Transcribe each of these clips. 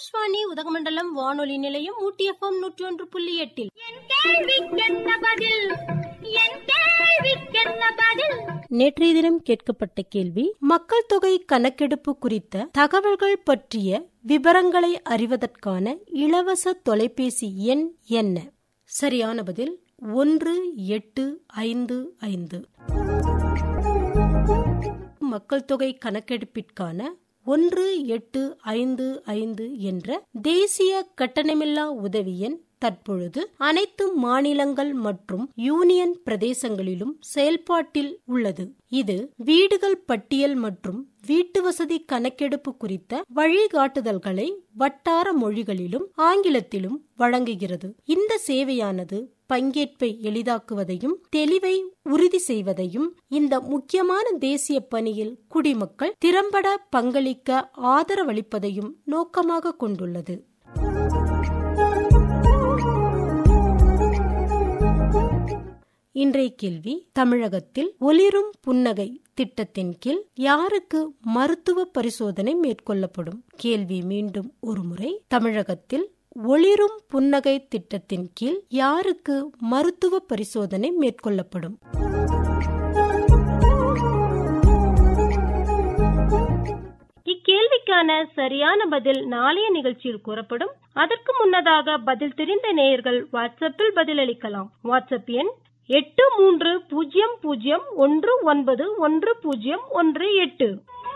ஆகாஷ்வாணி உதகமண்டலம் வானொலி நிலையம் ஊட்டி எஃப்எம் நூற்றி ஒன்று புள்ளி எட்டில் நேற்றைய தினம் கேட்கப்பட்ட கேள்வி மக்கள் தொகை கணக்கெடுப்பு குறித்த தகவல்கள் பற்றிய விவரங்களை அறிவதற்கான இலவச தொலைபேசி எண் என்ன சரியான பதில் ஒன்று எட்டு ஐந்து ஐந்து மக்கள் தொகை கணக்கெடுப்பிற்கான ஒன்று எட்டு ஐந்து ஐந்து என்ற தேசிய கட்டணமில்லா உதவி எண் தற்பொழுது அனைத்து மாநிலங்கள் மற்றும் யூனியன் பிரதேசங்களிலும் செயல்பாட்டில் உள்ளது இது வீடுகள் பட்டியல் மற்றும் வீட்டு வசதி கணக்கெடுப்பு குறித்த வழிகாட்டுதல்களை வட்டார மொழிகளிலும் ஆங்கிலத்திலும் வழங்குகிறது இந்த சேவையானது பங்கேற்பை எளிதாக்குவதையும் தெளிவை உறுதி செய்வதையும் இந்த முக்கியமான தேசிய பணியில் குடிமக்கள் திறம்பட பங்களிக்க ஆதரவளிப்பதையும் நோக்கமாக கொண்டுள்ளது இன்றைய கேள்வி தமிழகத்தில் ஒளிரும் புன்னகை திட்டத்தின் கீழ் யாருக்கு மருத்துவ பரிசோதனை மேற்கொள்ளப்படும் கேள்வி மீண்டும் ஒருமுறை தமிழகத்தில் ஒளிரும் புன்னகை திட்டத்தின் கீழ் யாருக்கு மருத்துவ பரிசோதனை மேற்கொள்ளப்படும் இக்கேள்விக்கான சரியான பதில் நாளைய நிகழ்ச்சியில் கூறப்படும் அதற்கு முன்னதாக பதில் தெரிந்த நேயர்கள் வாட்ஸ்அப்பில் பதிலளிக்கலாம் வாட்ஸ்அப் எண் எட்டு மூன்று பூஜ்ஜியம் பூஜ்ஜியம் ஒன்று ஒன்பது ஒன்று பூஜ்ஜியம் ஒன்று எட்டு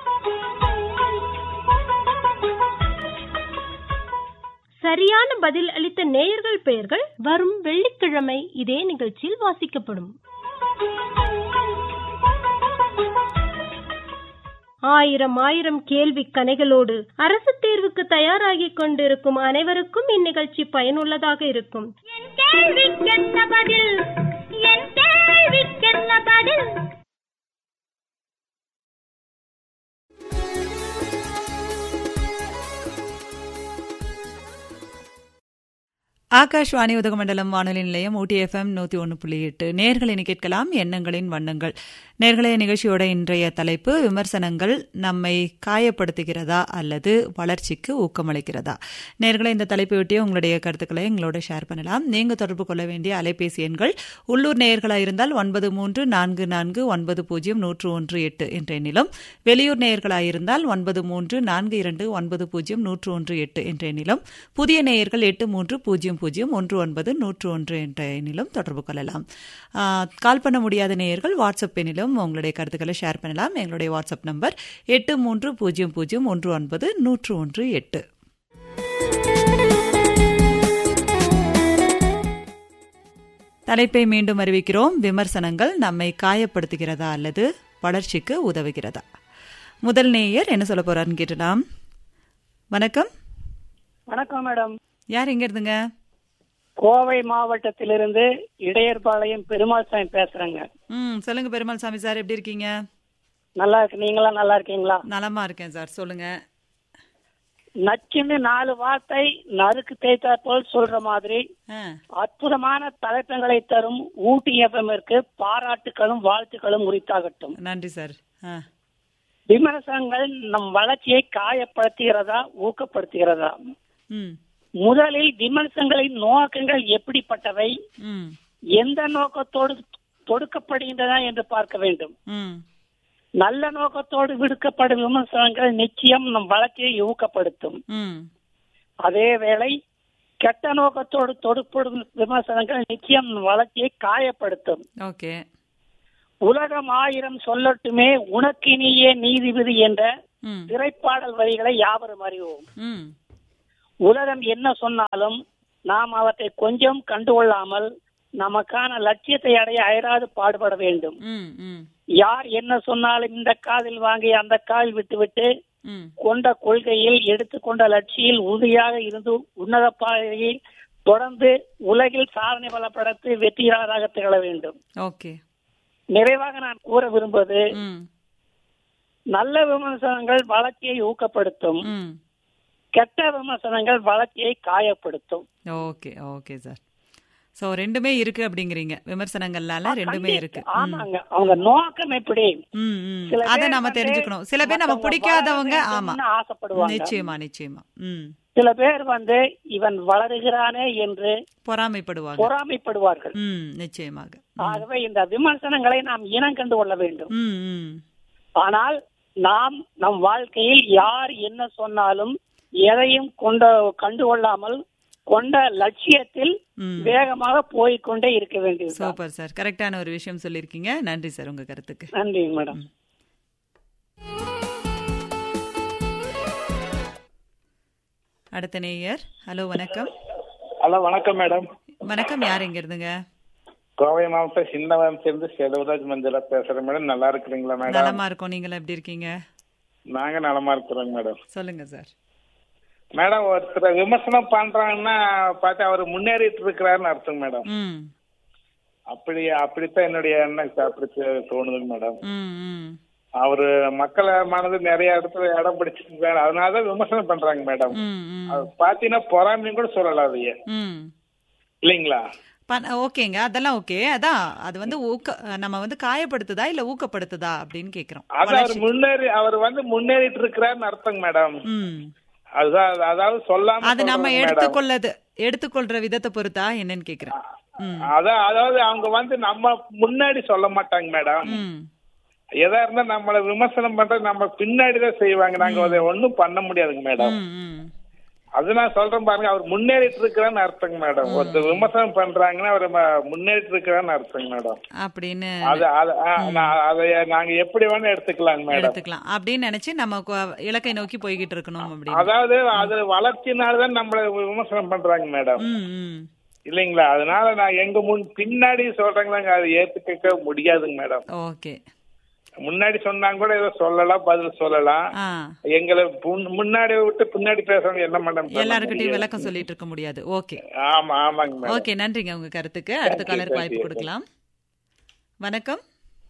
சரியான பதில் அளித்த நேயர்கள் பெயர்கள் வரும் வெள்ளிக்கிழமை இதே நிகழ்ச்சியில் வாசிக்கப்படும் ஆயிரம் ஆயிரம் கேள்வி கணைகளோடு அரசு தேர்வுக்கு தயாராகிக் கொண்டிருக்கும் அனைவருக்கும் இந்நிகழ்ச்சி பயனுள்ளதாக இருக்கும் ஆகாஷ்வாணி உதகமண்டலம் வானொலி நிலையம் ஊட்டி எஃப்எம் நூத்தி ஒன்று புள்ளி எட்டு நேர்களை கேட்கலாம் எண்ணங்களின் வண்ணங்கள் நேர்களே நிகழ்ச்சியோட இன்றைய தலைப்பு விமர்சனங்கள் நம்மை காயப்படுத்துகிறதா அல்லது வளர்ச்சிக்கு ஊக்கமளிக்கிறதா நேர்களை இந்த தலைப்பை ஒட்டிய உங்களுடைய கருத்துக்களை எங்களோட ஷேர் பண்ணலாம் நீங்க தொடர்பு கொள்ள வேண்டிய அலைபேசி எண்கள் உள்ளூர் நேயர்களாக இருந்தால் ஒன்பது மூன்று நான்கு நான்கு ஒன்பது பூஜ்ஜியம் நூற்று ஒன்று எட்டு என்ற எண்ணிலும் வெளியூர் நேயர்களாக இருந்தால் ஒன்பது மூன்று நான்கு இரண்டு ஒன்பது பூஜ்ஜியம் நூற்று ஒன்று எட்டு என்ற எண்ணிலும் புதிய நேயர்கள் எட்டு மூன்று பூஜ்ஜியம் பூஜ்ஜியம் ஒன்று ஒன்பது நூற்று ஒன்று என்ற எண்ணிலும் தொடர்பு கொள்ளலாம் கால் பண்ண முடியாத நேயர்கள் வாட்ஸ்அப் எண்ணிலும் உங்களுடைய கருத்துக்களை ஷேர் பண்ணலாம் எங்களுடைய வாட்ஸ்அப் நம்பர் எட்டு மூன்று பூஜ்ஜியம் பூஜ்ஜியம் ஒன்று ஒன்பது நூற்று ஒன்று எட்டு தலைப்பை மீண்டும் அறிவிக்கிறோம் விமர்சனங்கள் நம்மை காயப்படுத்துகிறதா அல்லது வளர்ச்சிக்கு உதவுகிறதா முதல் நேயர் என்ன சொல்ல போறாருன்னு கேட்டலாம் வணக்கம் வணக்கம் மேடம் யார் எங்க இருந்துங்க கோவை மாவட்டத்திலிருந்து இடையர்பாளையம் பெருமாள் சாமி பேசுறேங்க ம் சொல்லுங்க பெருமாள் சாமி சார் எப்படி இருக்கீங்க நல்லா இருக்கு நீங்களா நல்லா இருக்கீங்களா நலமா இருக்கேன் சார் சொல்லுங்க நச்சுன்னு நாலு வார்த்தை நறுக்கு தேய்த்தா போல் சொல்ற மாதிரி ஆ, அற்புதமான தலைப்பங்களை தரும் ஊட்டி எஃப்எம்மிற்கு பாராட்டுகளும் வாழ்த்துக்களும் உரித்தாகட்டும் நன்றி சார் ஆ, விமர்சனங்கள் நம் வளர்ச்சியை காயப்படுத்துகிறதா ஊக்கப்படுத்துகிறதா ம் முதலில் விமர்சனங்களின் நோக்கங்கள் எப்படிப்பட்டவை ம் எந்த நோக்கத்தோடு தொடுக்கப்படுகின்றன என்று பார்க்க வேண்டும் ம் நல்ல நோக்கத்தோடு விடுக்கப்படும் விமர்சனங்கள் நிச்சயம் நம் வளர்ச்சியை ஊக்கப்படுத்தும் ம் அதே வேளை கெட்ட நோக்கத்தோடு தொடுப்படும் விமர்சனங்கள் நிச்சயம் நம் வளர்ச்சியை காயப்படுத்தும் ஓகே உலகம் ஆயிரம் சொல்லட்டுமே உனக்கினியே நீதிபதி என்ற ம் திரைப்பாடல் வரிகளை யாவரும் அறிவோம் ம் உலகம் என்ன சொன்னாலும் நாம் அவற்றை கொஞ்சம் கண்டுகொள்ளாமல் நமக்கான லட்சியத்தை அடைய அயராது பாடுபட வேண்டும் ம் ம் யார் என்ன சொன்னாலும் இந்த காதில் வாங்கி அந்த காதில் விட்டுவிட்டு ம் கொண்ட கொள்கையில் எடுத்துக்கொண்ட லட்சியில் உறுதியாக இருந்து உன்னத பாதையில் தொடர்ந்து உலகில் சாதனை பல படைத்து வெற்றியாளராக திகழ வேண்டும் ஓகே நிறைவாக நான் கூற விரும்புவது ம் நல்ல விமர்சனங்கள் வளர்ச்சியை ஊக்கப்படுத்தும் ம் கெட்ட விமர்சனங்கள் வளர்ச்சியை காயப்படுத்தும் ஓகே ஓகே சார் ஸோ ரெண்டுமே இருக்கு அப்படிங்கிறீங்க விமர்சனங்கள்னால ரெண்டுமே இருக்கு ம். ஆமாங்க அவங்க நோக்கம் எப்படி ம் ம் சில அதை பேர் நம்ம வந்து தெரிஞ்சுக்கணும் சில பேர் நம்ம மத்தவங்க பிடிக்காதவங்க வாழ ஆமா வேண்டும்னு ஆசைப்படுவாங்க நிச்சயமா நிச்சயமா ம் சில பேர் வந்து இவன் வளருகிறானே என்று பொறாமைப்படுவாங்க பொறாமைப்படுவார்கள் ம் நிச்சயமாக ஆகவே இந்த விமர்சனங்களை நாம் இனம் கண்டு கொள்ள வேண்டும் ம் ம் ஆனால் நாம் நம் வாழ்க்கையில் யார் என்ன சொன்னாலும் எதையும் கொண்ட கண்டுகொள்ளாமல் கொண்ட லட்சியத்தில் ம் வேகமாக போய்க்கொண்டே இருக்க வேண்டியது சூப்பர் சார் கரெக்டான ஒரு விஷயம் சொல்லியிருக்கீங்க நன்றி சார் உங்க கருத்துக்கு நன்றி மேடம் அடுத்த நேயர் ஹலோ வணக்கம் ஹலோ வணக்கம் மேடம் வணக்கம் யார் எங்க இருந்துங்க கோவை மாவட்டம் சின்னவரம் சேர்ந்து செல்வராஜ் மஞ்சளா பேசுறேன் மேடம் நல்லா இருக்கிறீங்களா மேடம் நலமா இருக்கோம் நீங்களா எப்படி இருக்கீங்க நாங்க நலமா இருக்கிறோங்க மேடம் சொல்லுங்க சார் மேடம் ஒருத்தர் விமர்சனம் பண்றாங்கன்னா பார்த்து அவர் முன்னேறிட்டு இருக்கிறாருன்னு அர்த்தம் மேடம் ம் அப்படி அப்படித்தான் என்னுடைய எண்ணம் அப்படி தோ- தோணுதுங்க மேடம் ம் ம் அவரு மக்கள் மனது நிறைய இடத்துல இடம் பிடிச்சிருக்காரு அதனாலதான் விமர்சனம் பண்றாங்க மேடம் ம் ம் அது பாத்தீங்கன்னா பொறாமையும் கூட சொல்லலாம் அதையே ம் இல்லைங்களா பண்- ஓகேங்க அதெல்லாம் ஓகே அதான் அது வந்து ஊக்க நம்ம வந்து காயப்படுத்துதா இல்ல ஊக்கப்படுத்துதா அப்படின்னு கேக்குறோம் அது அவர் முன்னேறி அவர் வந்து முன்னேறிட்டு இருக்கிறாருன்னு அர்த்தங்க மேடம் ம் அதுதான் அதாவது சொல்லாம அது நம்ம சொல்றேங்க மேடம். எடுத்துக்கொள்ளது எடுத்துக்கொள்ற விதத்தை பொறுத்தா என்னன்னு கேக்குறேன் ம் அதான் அதாவது அவங்க வந்து நம்ம முன்னாடி சொல்ல மாட்டாங்க மேடம் ம் எதா இருந்தா நம்மள விமர்சனம் பண்றது நம்ம பின்னாடி தான் செய்வாங்க நாங்க அதை ஒண்ணும் பண்ண முடியாதுங்க மேடம் ம் ம் அது நான் சொல்றேன் பாருங்க அவர் முன்னேறிட்டு இருக்கிறான்னு அர்த்தங்க மேடம் ஒருத்தர் விமர்சனம் பண்றாங்கன்னா அவர் ம- முன்னேறிட்டு இருக்கிறான்னு அர்த்தங்க மேடம் அப்படின்னு அது அது ஆ, நான் அதை நாங்க எப்படி வேணா எடுத்துக்கலாங்க மேடம் எடுத்துக்கலாம் அப்படின்னு நினைச்சு நம்ம கு- இலக்கை நோக்கி போய்கிட்டு இருக்கணும் அப்படின்னு அதாவது அது வளர்ச்சினாலதான் நம்மள விமர்சனம் பண்றாங்க மேடம் ம் ம் இல்லைங்களா அதனால நான் எங்க முன் பின்னாடி சொல்றேங்களாங்க அதை ஏத்துக்க முடியாதுங்க மேடம் ஓகே முன்னாடி சொன்னாங்க கூட ஏதோ சொல்லலாம் பதில் சொல்லலாம் ஆ எங்களை முன்- முன்னாடி விட்டு பின்னாடி பேசுறவங்க என்ன மேடம் பண்ண எல்லாருக்கிட்டையும் முடியும்? விளக்கம் சொல்லிட்டு இருக்க முடியாது ஓகே ஆமா ஆமாங்க மேடம் ஓகே நன்றிங்க உங்க கருத்துக்கு அடுத்த காலருக்கு வாய்ப்பு கொடுக்கலாம் வணக்கம்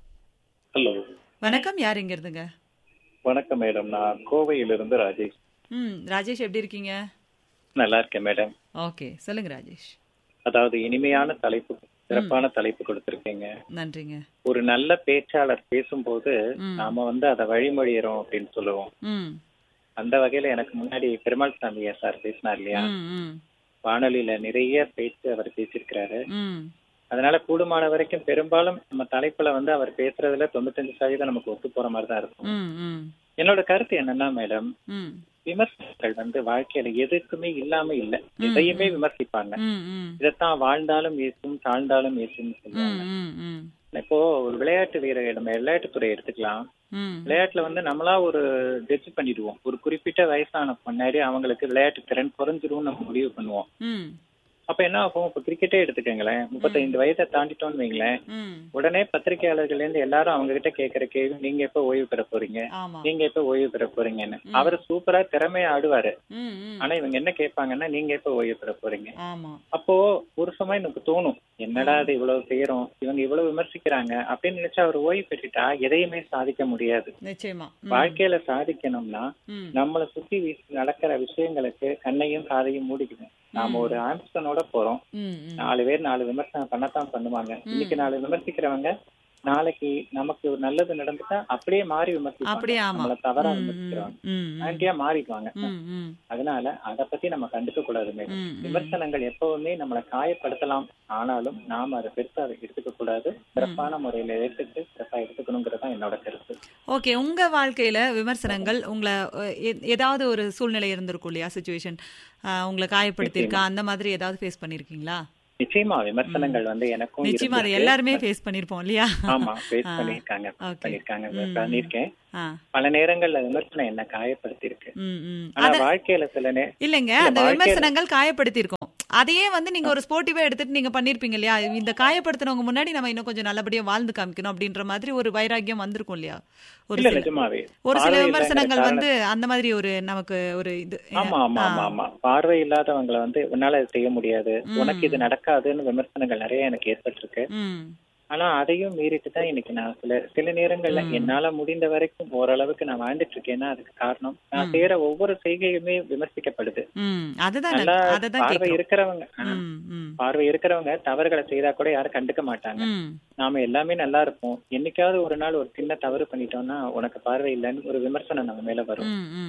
ஹலோ வணக்கம் யார் இங்க இருந்துங்க வணக்கம் மேடம் நான் கோவையிலிருந்து ராஜேஷ் ம் ராஜேஷ் எப்படி இருக்கீங்க நல்லா இருக்கேன் மேடம் ஓகே சொல்லுங்க ராஜேஷ் அதாவது இனிமையான தலைப்பு சிறப்பான தலைப்பு கொடுத்திருக்கீங்க நன்றிங்க ஒரு நல்ல பேச்சாளர் பேசும்போது ம். நாம வந்து அதை வழிமொழியறோம் அப்படின்னு சொல்லுவோம் ம் அந்த வகையில எனக்கு முன்னாடி பெருமாள் சாமி சார் பேசினார் இல்லையா ம் ம் வானொலியில நிறைய பேச்சு அவர் பேசியிருக்கிறாரு ம் அதனால கூடுமான வரைக்கும் பெரும்பாலும் நம்ம தலைப்புல வந்து அவர் பேசுறதுல தொண்ணூத்தஞ்சு சதவீதம் நமக்கு ஒத்து போற மாதிரி தான் இருக்கும் ம் ம் என்னோட கருத்து என்னன்னா மேடம் ம் விமர்சனங்கள் வந்து வாழ்க்கையில எதுக்குமே இல்லாம இல்ல எதையுமே விமர்சிப்பாங்க ம் ம் இதைத்தான் வாழ்ந்தாலும் ஏசும் தாழ்ந்தாலும் ஏசும்னு ம் சொல்லுவாங்க ம் ம் இப்போ ஒரு விளையாட்டு வீரர் நம்ம விளையாட்டுத்துறை எடுத்துக்கலாம் ம் விளையாட்டுல வந்து நம்மளா ஒரு ஜட்ஜ் பண்ணிடுவோம் ஒரு குறிப்பிட்ட வயசான முன்னாடி அவங்களுக்கு விளையாட்டு திறன் குறைஞ்சிரும்னு நம்ம முடிவு பண்ணுவோம் ம் அப்ப என்ன ஆகும் இப்ப கிரிக்கெட்டே எடுத்துக்கங்களேன் முப்பத்தைந்து வயதை தாண்டிட்டோம்னு வைங்களேன் ம் உடனே பத்திரிகையாளர்கள்ல இருந்து எல்லாரும் அவங்க கிட்ட கேக்குற கேள்வி நீங்க எப்ப ஓய்வு பெற போறீங்க ஆமா நீங்க எப்ப ஓய்வு பெற போறீங்கன்னு அவர் சூப்பரா திறமையா ஆடுவாரு ம் ம் ஆனா இவங்க என்ன கேட்பாங்கன்னா நீங்க எப்ப ஓய்வு பெற போறீங்க ஆமா அப்போ ஒரு சமயம் எனக்கு தோணும் என்னடா இது இவ்வளவு செய்யறோம் இவங்க இவ்வளவு விமர்சிக்கிறாங்க அப்படின்னு நினைச்சா அவர் ஓய்வு பெற்றுட்டா எதையுமே சாதிக்க முடியாது நிச்சயமா வாழ்க்கையில சாதிக்கணும்னா ம் நம்மளை சுத்தி வீசி நடக்கிற விஷயங்களுக்கு கண்ணையும் காதையும் மூடிக்கணும் நாம ஒரு ஆம்ஸ்டனோட போறோம் ம் ம் நாலு பேர் நாலு விமர்சனம் பண்ணத்தான் பண்ணுவாங்க இன்னைக்கு நாலு விமர்சிக்கிறவங்க நாளைக்கு நமக்கு ஒரு நல்லது நடந்துட்டா அப்படியே மாறி விமர்சிப்பாங்க அப்படியே ஆமா நம்மள தவறா ம், விமர்சிக்கிறவங்க ம் ம் ஆண்டியா மாறிடுவாங்க ம் ம் அதனால அத பத்தி நம்ம கண்டுக்க கூடாது மேடம் ம், ம். விமர்சனங்கள் எப்பவுமே நம்மளை காயப்படுத்தலாம் ஆனாலும் நாம அதை பெருசா அதை எடுத்துக்க கூடாது சிறப்பான முறையில ஏற்றுட்டு சிறப்பா எடுத்துக்கணுங்கிறது தான் என்னோட கருத்து ஓகே உங்க வாழ்க்கையில விமர்சனங்கள் உங்களை அஹ், எ- ஏதாவது ஒரு சூழ்நிலை இருந்திருக்கும் இல்லையா சுச்சுவேஷன் உங்களை காயப்படுத்தியிருக்கா அந்த மாதிரி ஏதாவது ஃபேஸ் பண்ணிருக்கீங்களா நிச்சயமா விமர்சனங்கள் வந்து எனக்கும் நிச்சயமா அதை இருந்திருக்கு. எல்லாருமே ஃபேஸ் பண்ணிருப்போம் இல்லையா ஆமா ஃபேஸ் ஆ, பண்ணிருக்காங்க okay. பண்ணிருக்காங்க ம். பண்ணிருக்கேன் ஆ, பல நேரங்கள்ல விமர்சனம் என்ன காயப்படுத்தி இருக்கு ம், ம். ஆனா அத- வாழ்க்கையில சில நே இல்லைங்க இல்ல, அந்த வாழ்க்கையில- விமர்சனங்கள் காயப்படுத்தியிருக்கோம் அதையே வந்து நீங்க ஒரு ஸ்போர்ட்டிவா எடுத்துட்டு நீங்க பண்ணிருப்பீங்க இல்லையா இந்த காயப்படுத்தினவங்க முன்னாடி நம்ம இன்னும் கொஞ்சம் நல்லபடியா வாழ்ந்து காமிக்கணும் அப்படின்ற மாதிரி ஒரு வைராக்கியம் வந்திருக்கும் இல்லையா ஒரு இல்ல சில நிஜமாவே ஒரு சில பார்வை விமர்சனங்கள் இல்லைங்கிற வந்து அந்த மாதிரி ஒரு நமக்கு ஒரு இது ஆமா ஆமா ஆமா ஆமா பார்வை இல்லாதவங்களை வந்து உன்னால இது செய்ய முடியாது உனக்கு இது நடக்காதுன்னு விமர்சனங்கள் நிறைய எனக்கு ஏற்பட்டிருக்கு ம் ஆனா அதையும் மீறிட்டு தான் இன்னைக்கு நான் சில சில நேரங்கள்ல என்னால முடிந்த வரைக்கும் ஓரளவுக்கு நான் வாழ்ந்துட்டு இருக்கேன்னா அதுக்கு காரணம் நான் செய்யற ஒவ்வொரு செய்கையுமே விமர்சிக்கப்படுது ம் அதுதான் நல்லா நான் அததான் பார்வை கேக்குறோம் இருக்கிறவங்க ஆ, ம் ம் பார்வை இருக்கிறவங்க தவறுகளை செய்தா கூட யாரும் கண்டுக்க மாட்டாங்க ம் நாம எல்லாமே நல்லா இருப்போம் என்னைக்காவது ஒரு நாள் ஒரு சின்ன தவறு பண்ணிட்டோம்னா உனக்கு பார்வை இல்லைன்னு ஒரு விமர்சனம் நம்ம மேல வரும் ம் ம்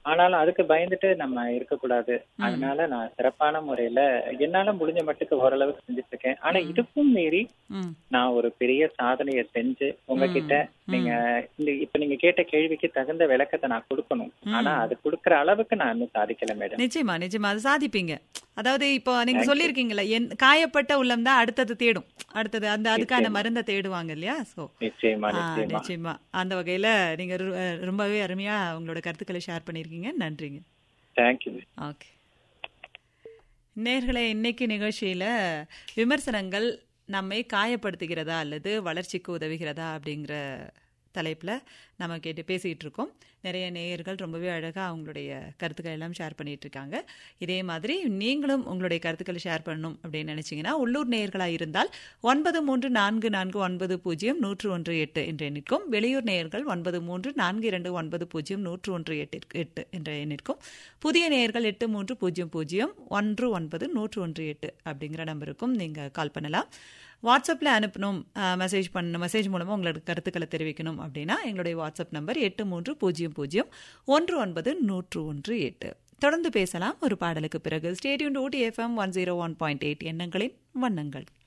ஆனாலும் அதுக்கு பயந்துட்டு நம்ம இருக்கக்கூடாது அதனால நான் சிறப்பான முறையில என்னால முடிஞ்ச மட்டுக்கு ஓரளவுக்கு செஞ்சுட்டு இருக்கேன் ஆனா இதுக்கும் மீறி ம் நான் ஒரு பெரிய சாதனையை செஞ்சு உங்ககிட்ட நீங்க இந்த இப்ப நீங்க கேட்ட கேள்விக்கு தகுந்த விளக்கத்தை நான் கொடுக்கணும் ஆனா அது கொடுக்கற அளவுக்கு நான் இன்னும் சாதிக்கல மேடம் நிச்சயமா நிச்சயமா அது சாதிப்பீங்க அதாவது இப்போ நீங்க சொல்லியிருக்கீங்கல்ல என் காயப்பட்ட உள்ளம் தான் அடுத்தது தேடும் அடுத்தது அந்த அதுக்கான மருந்தை தேடுவாங்க இல்லையா சோ நிச்சயமா ஆ, நிச்சயமா நிச்சயமா அந்த வகையில நீங்க ரு- அஹ் ரொம்பவே அருமையா உங்களோட கருத்துக்களை ஷேர் பண்ணிருக்கீங்க நன்றிங்க தேங்க்யூ ஓகே நேர்களே இன்னைக்கு நிகழ்ச்சியில விமர்சனங்கள் நம்மை காயப்படுத்துகிறதா அல்லது வளர்ச்சிக்கு உதவுகிறதா அப்படிங்கிற தலைப்புல நம்ம கேட்டு பேசிட்டு இருக்கோம் நிறைய நேயர்கள் ரொம்பவே அழகா அவங்களுடைய கருத்துக்கள் எல்லாம் ஷேர் பண்ணிட்டு இருக்காங்க இதே மாதிரி நீங்களும் உங்களுடைய கருத்துக்களை ஷேர் பண்ணணும் அப்படின்னு நினைச்சீங்கன்னா உள்ளூர் நேயர்களா இருந்தால் ஒன்பது மூன்று நான்கு நான்கு ஒன்பது பூஜ்ஜியம் நூற்று ஒன்று எட்டு என்ற எண்ணிற்கும் வெளியூர் நேயர்கள் ஒன்பது மூன்று நான்கு இரண்டு ஒன்பது பூஜ்ஜியம் நூற்று ஒன்று எட்டு எட்டு என்ற எண்ணிற்கும் புதிய நேயர்கள் எட்டு மூன்று பூஜ்ஜியம் பூஜ்ஜியம் ஒன்று ஒன்பது நூற்று ஒன்று எட்டு அப்படிங்கிற நம்பருக்கும் நீங்கள் கால் பண்ணலாம் வாட்ஸ்அப்பில் அனுப்பணும் மெசேஜ் பண்ணணும் மெசேஜ் மூலமாக உங்களோட கருத்துக்களை தெரிவிக்கணும் அப்படின்னா எங்களுடைய வாட்ஸ்அப் நம்பர் எட்டு மூன்று பூஜ்ஜியம் பூஜ்ஜியம் ஒன்று ஒன்பது நூற்று ஒன்று எட்டு தொடர்ந்து பேசலாம் ஒரு பாடலுக்கு பிறகு ஸ்டேடியூன் ஓடி FM one zero one point eight எண்ணங்களின் வண்ணங்கள்